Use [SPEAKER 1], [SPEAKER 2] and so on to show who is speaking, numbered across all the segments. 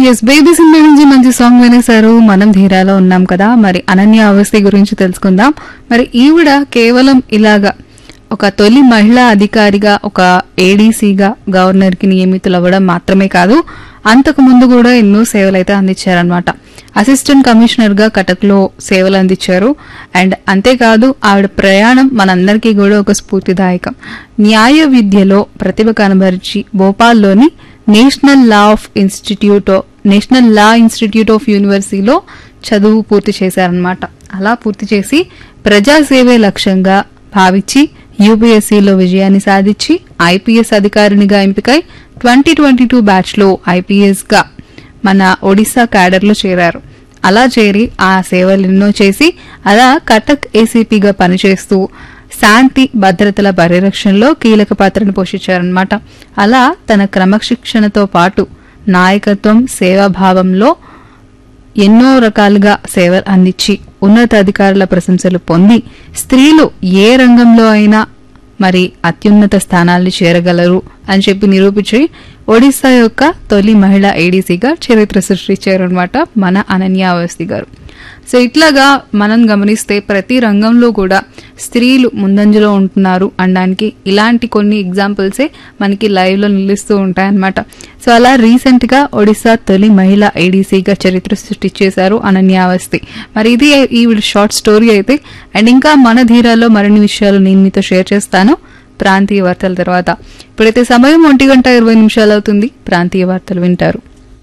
[SPEAKER 1] yes baby cinema నుంచి మంచి song వినేశారు మనం ధీరాలో ఉన్నాం కదా మరి అనన్య అవస్థ గురించి తెలుసుకుందాం మరి ఈవిడ కేవలం ఇలాగా ఒక తొలి మహిళా అధికారిగా ఒక ఏడీసీగా గవర్నర్ కి నియమితులవ్వడం మాత్రమే కాదు అంతకు ముందు కూడా ఎన్నో సేవలు అయితే అందించారనమాట అసిస్టెంట్ కమిషనర్ గా కటక్ లో సేవలు అందించారు అండ్ అంతేకాదు ఆవిడ ప్రయాణం మనందరికీ కూడా ఒక స్ఫూర్తిదాయకం న్యాయ విద్యలో ప్రతిభ కనబరిచి భోపాల్లోని national law of institute national law institute of యూనివర్సిటీలో చదువు పూర్తి చేశారనమాట అలా పూర్తి చేసి ప్రజాసేవే లక్ష్యంగా భావించి యూపీఎస్సీలో విజయాన్ని సాధించి ఐపీఎస్ అధికారినిగా ఎంపికై ట్వంటీ ట్వంటీ టూ బ్యాచ్లో ఐపీఎస్గా మన ఒడిశా క్యాడర్లో చేరారు అలా చేరి ఆ సేవలు ఎన్నో చేసి అలా కటక్ ఏసీపీగా పనిచేస్తూ శాంతి భద్రతల పరిరక్షణలో కీలక పాత్రను పోషించారన్నమాట అలా తన క్రమశిక్షణతో పాటు నాయకత్వం సేవాభావంలో ఎన్నో రకాలుగా సేవలు అందించి ఉన్నతాధికారుల ప్రశంసలు పొంది స్త్రీలు ఏ రంగంలో అయినా మరి అత్యున్నత స్థానాల్ని చేరగలరు అని చెప్పి నిరూపించి ఒడిశా యొక్క తొలి మహిళా ఏడీసీగా చరిత్ర సృష్టించారనమాట మన అనన్య అవస్థి గారు సో ఇట్లాగా మనం గమనిస్తే ప్రతి రంగంలో కూడా స్త్రీలు ముందంజలో ఉంటున్నారు అనడానికి ఇలాంటి కొన్ని ఎగ్జాంపుల్సే మనకి లైవ్ లో నిలుస్తూ ఉంటాయన్నమాట సో అలా రీసెంట్ గా ఒడిశా తొలి మహిళా ఏడీసీగా చరిత్ర సృష్టించేశారు అనన్యావస్థి మరి ఇది ఈ షార్ట్ స్టోరీ అయితే అండ్ ఇంకా మన ధీరాలో మరిన్ని విషయాలు నేను మీతో షేర్ చేస్తాను ప్రాంతీయ వార్తల తర్వాత ఇప్పుడైతే సమయం ఒంటి గంట ఇరవై నిమిషాలు అవుతుంది ప్రాంతీయ వార్తలు వింటారు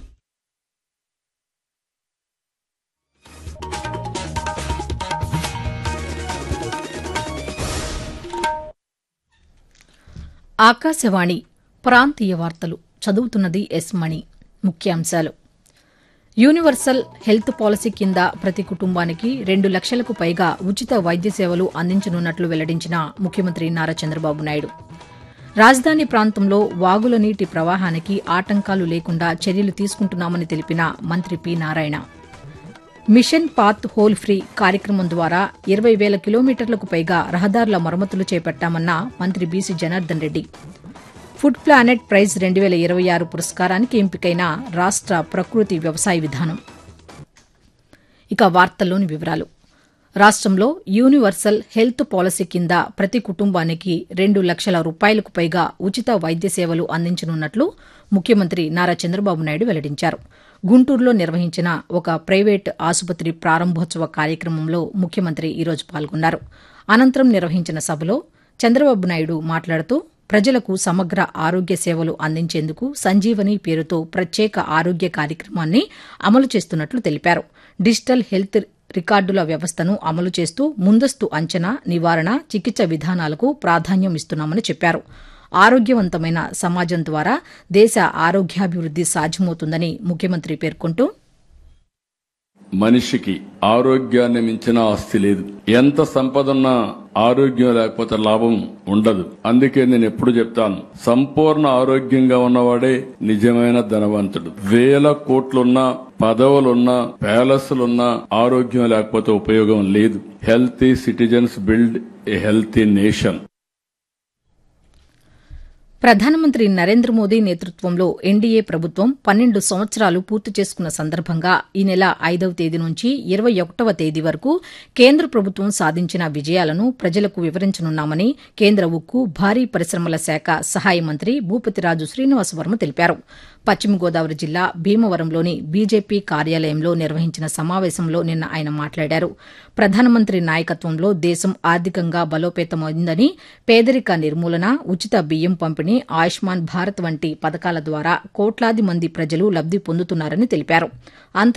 [SPEAKER 2] ఆకాశవాణి ప్రాంతీయ వార్తలు చదువుతున్నది ఎస్ మణి ముఖ్యాంశాలు యూనివర్సల్ హెల్త్ పాలసీ కింద ప్రతి కుటుంబానికి రెండు లక్షలకు పైగా ఉచిత వైద్య సేవలు అందించనున్నట్లు వెల్లడించిన ముఖ్యమంత్రి నారా చంద్రబాబు నాయుడు రాజధాని ప్రాంతంలో వాగుల నీటి ప్రవాహానికి ఆటంకాలు లేకుండా చర్యలు తీసుకుంటున్నామని తెలిపిన మంత్రి P Narayana mission pothole free కార్యక్రమం ద్వారా ఇరవై వేల కిలోమీటర్లకు పైగా రహదారుల మరమ్మతులు చేపట్టామన్న మంత్రి BC Janardhan Reddy food planet prize రెండు వేల ఇరవై ఆరు పురస్కారానికి ఎంపికైన రాష్ట్ర ప్రకృతి వ్యవసాయ విధానం ఇక వార్తల్లోని వివరాలు రాష్ట్రంలో యూనివర్సల్ హెల్త్ పాలసీ కింద ప్రతి కుటుంబానికి రెండు లక్షల రూపాయలకు పైగా ఉచిత వైద్య సేవలు అందించనున్నట్లు ముఖ్యమంత్రి నారా చంద్రబాబు నాయుడు వెల్లడించారు గుంటూరులో నిర్వహించిన ఒక ప్రైవేట్ ఆసుపత్రి ప్రారంభోత్సవ కార్యక్రమంలో ముఖ్యమంత్రి ఈరోజు పాల్గొన్నారు అనంతరం నిర్వహించిన సభలో చంద్రబాబు నాయుడు మాట్లాడుతూ ప్రజలకు సమగ్ర ఆరోగ్య సేవలు అందించేందుకు సంజీవని పేరుతో ప్రత్యేక ఆరోగ్య కార్యక్రమాన్ని అమలు చేస్తున్నట్లు తెలిపారు డిజిటల్ హెల్త్ రికార్డుల వ్యవస్థను అమలు చేస్తూ ముందస్తు అంచనా నివారణ చికిత్స విధానాలకు ప్రాధాన్యం ఇస్తున్నామని చెప్పారు ఆరోగ్యవంతమైన సమాజం ద్వారా దేశ ఆరోగ్యాభివృద్ది సాధ్యమవుతుందని ముఖ్యమంత్రి పేర్కొంటూ
[SPEAKER 3] మనిషికి ఆరోగ్యాన్ని మించిన ఆస్తి లేదు ఎంత సంపదన్నా ఆరోగ్యం లేకపోతే లాభం ఉండదు అందుకే నేను ఎప్పుడు చెప్తాను సంపూర్ణ ఆరోగ్యంగా ఉన్నవాడే నిజమైన ధనవంతుడు వేల కోట్లున్నా పదవులున్నా ప్యాలెస్లున్నా ఆరోగ్యం లేకపోతే ఉపయోగం లేదు healthy citizens build a healthy nation
[SPEAKER 2] ప్రధానమంత్రి నరేంద్ర మోదీ నేతృత్వంలో ఎన్డీఏ ప్రభుత్వం పన్నెండు సంవత్సరాలు పూర్తి చేసుకున్న సందర్భంగా ఈ నెల ఐదవ తేదీ నుంచి ఇరవై ఒకటవ తేదీ వరకు కేంద్ర ప్రభుత్వం సాధించిన విజయాలను ప్రజలకు వివరించనున్నామని కేంద్ర ఉక్కు భారీ పరిశ్రమల శాఖ సహాయ మంత్రి భూపతిరాజు శ్రీనివాసవర్మ తెలిపారు పశ్చిమ గోదావరి జిల్లా భీమవరంలోని బీజేపీ కార్యాలయంలో నిర్వహించిన సమావేశంలో నిన్న ఆయన మాట్లాడారు ప్రధానమంత్రి నాయకత్వంలో దేశం ఆర్థికంగా బలోపేతమైందని పేదరిక నిర్మూలన ఉచిత బియ్యం పంపిణీ ఆయుష్మాన్ భారత్ వంటి పథకాల ద్వారా కోట్లాది మంది ప్రజలు లబ్ది పొందుతున్నారని తెలిపారు